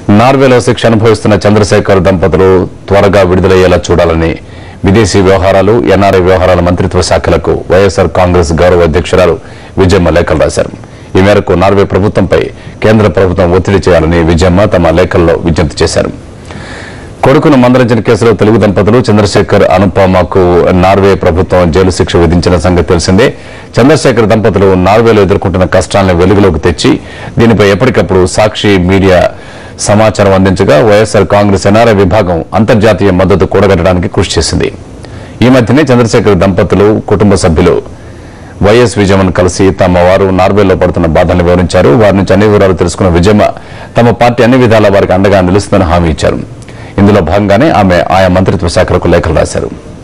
నార్వేలో శిక్ష అనుభవిస్తున్న చంద్రశేఖర్ దంపతులు త్వరగా విడుదలయ్యేలా చూడాలని విదేశీ వ్యవహారాలు ఎన్ఆర్ఐ వ్యవహారాల మంత్రిత్వ శాఖలకు వైఎస్సార్ కాంగ్రెస్ గౌరవ అధ్యక్షురాలు విజయమ్మ లేఖలు రాశారు ఈ మేరకు నార్వే ప్రభుత్వంపై కేంద్ర ప్రభుత్వం ఒత్తిడి చేయాలని విజయమ్మ తమ లేఖల్లో విజ్ఞప్తి చేశారు కొడుకును మందలించిన కేసులో తెలుగు దంపతులు చంద్రశేఖర్ అనుపమకు నార్వే ప్రభుత్వం జైలు శిక్ష విధించిన సంగతి తెలిసిందే చంద్రశేఖర్ దంపతులు నార్వేలో ఎదుర్కొంటున్న కష్టాలను వెలుగులోకి తెచ్చి దీనిపై ఎప్పటికప్పుడు సాక్షి మీడియా సమాచారం అందించగా వైఎస్సార్ కాంగ్రెస్ ఎన్ఆర్ఐ విభాగం అంతర్జాతీయ మద్దతు కూడగట్టడానికి కృషి చేసింది ఈ మధ్యనే చంద్రశేఖర్ దంపతులు కుటుంబ సభ్యులు వైఎస్ విజయమ్మను కలిసి తమ వారు నార్వేలో పడుతున్న బాధలను వివరించారు వారి నుంచి అన్ని వివరాలు తెలుసుకున్న విజయమ్మ తమ పార్టీ అన్ని విధాలా వారికి అండగా నిలుస్తుందని హామీ ఇచ్చారు ఇందులో భాగంగానే ఆమె ఆయా మంత్రిత్వ శాఖలకు లేఖలు రాశారు